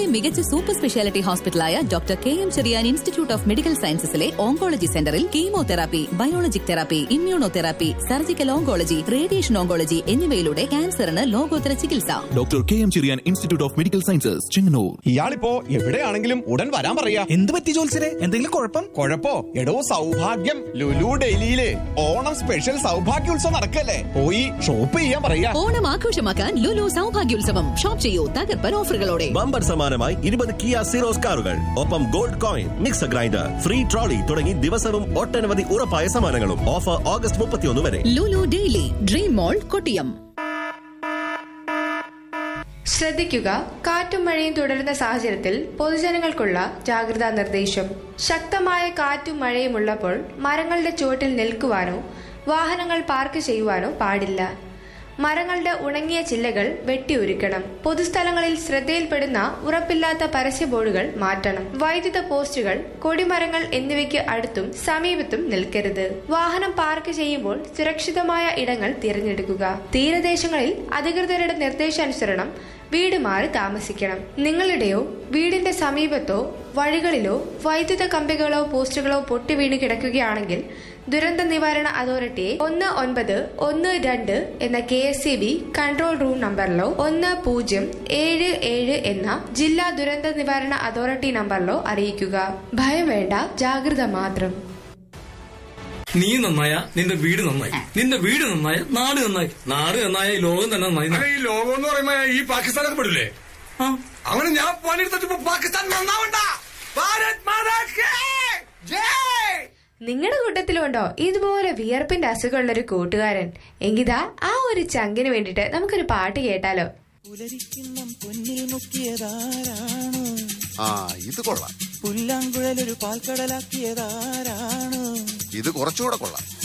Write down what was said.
മികച്ച super speciality ഹോസ്പിറ്റലായ doctor K M Cherian institute of medical സയൻസസിലെ ഓങ്കോളജി സെന്ററിൽ chemotherapy biologic therapy immunotherapy surgical oncology radiation oncology എന്നിവയിലൂടെ ക്യാൻസറിന് ലോകോത്തര ചികിത്സ doctor K M Cherian institute of medical sciences Chengannur ഇയാളിപ്പോ എവിടെയാണെങ്കിലും ഉടൻ വരാൻ പറയാ എന്ത് പറ്റി ജോത്സരെ എന്തെങ്കിലും കുഴപ്പം കൊഴപ്പോ എടോ സൗഭാഗ്യം ലുലു ഡൽഹിയില് ഓണം സ്പെഷ്യൽ സൗഭാഗ്യോത്സവം നടക്കല്ലേ പോയി ഷോപ്പ് ചെയ്യാൻ പറയാ ഓണം ആഘോഷമാക്കാൻ ലുലു സൗഭാഗ്യോത്സവം ഷോപ്പ് ചെയ്യൂ തകർപ്പൻ ഓഫറുകളോടെ ബമ്പർ സമ്മാനമായി ഇരുപത് കിയ സീറോസ് കാറുകൾ ഒപ്പം gold coin mixer grinder free trolley തുടങ്ങി ദിവസവും ഒട്ടനവധി ഉറപ്പായ സമ്മാനങ്ങളും ഓഫർ ഓഗസ്റ്റ് മുപ്പത്തിയൊന്ന് വരെ Lulu daily dream mall Kottiyam ശ്രദ്ധിക്കുക കാറ്റും മഴയും തുടരുന്ന സാഹചര്യത്തിൽ പൊതുജനങ്ങൾക്കുള്ള ജാഗ്രതാ നിർദ്ദേശം ശക്തമായ കാറ്റും മഴയും ഉള്ളപ്പോൾ മരങ്ങളുടെ ചുവട്ടിൽ നിൽക്കുവാനോ വാഹനങ്ങൾ പാർക്ക് ചെയ്യുവാനോ പാടില്ല മരങ്ങളുടെ ഉണങ്ങിയ ചില്ലകൾ വെട്ടിയൊരുക്കണം പൊതുസ്ഥലങ്ങളിൽ ശ്രദ്ധയിൽപ്പെടുന്ന ഉറപ്പില്ലാത്ത പരസ്യ ബോർഡുകൾ മാറ്റണം വൈദ്യുത പോസ്റ്റുകൾ കൊടിമരങ്ങൾ എന്നിവയ്ക്ക് അടുത്തും സമീപത്തും നിൽക്കരുത് വാഹനം പാർക്ക് ചെയ്യുമ്പോൾ സുരക്ഷിതമായ ഇടങ്ങൾ തിരഞ്ഞെടുക്കുക തീരദേശങ്ങളിൽ അധികൃതരുടെ നിർദ്ദേശാനുസരണം വീട് മാറി താമസിക്കണം നിങ്ങളുടെയോ വീടിന്റെ സമീപത്തോ വഴികളിലോ വൈദ്യുത കമ്പികളോ പോസ്റ്റുകളോ പൊട്ടി വീണ് കിടക്കുകയാണെങ്കിൽ ദുരന്ത നിവാരണ അതോറിറ്റിയെ ഒന്ന് ഒൻപത് ഒന്ന് രണ്ട് എന്ന K S C B control room നമ്പറിലോ ഒന്ന് പൂജ്യം ഏഴ് ഏഴ് എന്ന ജില്ലാ ദുരന്ത നിവാരണ അതോറിറ്റി നമ്പറിലോ അറിയിക്കുക ഭയം വേണ്ട ജാഗ്രത മാത്രം നീ നന്നായ നിന്റെ വീട് നന്നായി നിന്റെ വീട് നന്നായ നാട് നന്നായി നാട് നന്നായ ഈ ലോകം തന്നെ നന്നായി ഈ ലോകം എന്ന് പറയുമ്പോ ഈ പാകിസ്ഥാനൊക്കെ പെടില്ലേ അങ്ങനെ ഞാൻ പണിയെടുത്തിട്ട് പാകിസ്ഥാൻ നന്നാവണ്ട ഭാരത് മാതാ കി ജയ് നിങ്ങളുടെ കൂട്ടത്തിലുണ്ടോ ഇതുപോലെ വിയർപ്പിന്റെ അസുഖമുള്ള ഒരു കൂട്ടുകാരൻ എങ്കിതാ ആ ഒരു ചങ്കിന് വേണ്ടിട്ട് നമുക്കൊരു പാട്ട് കേട്ടാലോ പുലരിക്കിണ്ണം പൊന്നിൽ മുക്കിയതാരാണ് ആ ഇത് കൊള്ളാം പുല്ലാങ്കുഴലൊരു പാൽക്കടലാക്കിയതാരാണ് ഇത് കുറച്ചുകൂടെ കൊള്ളാം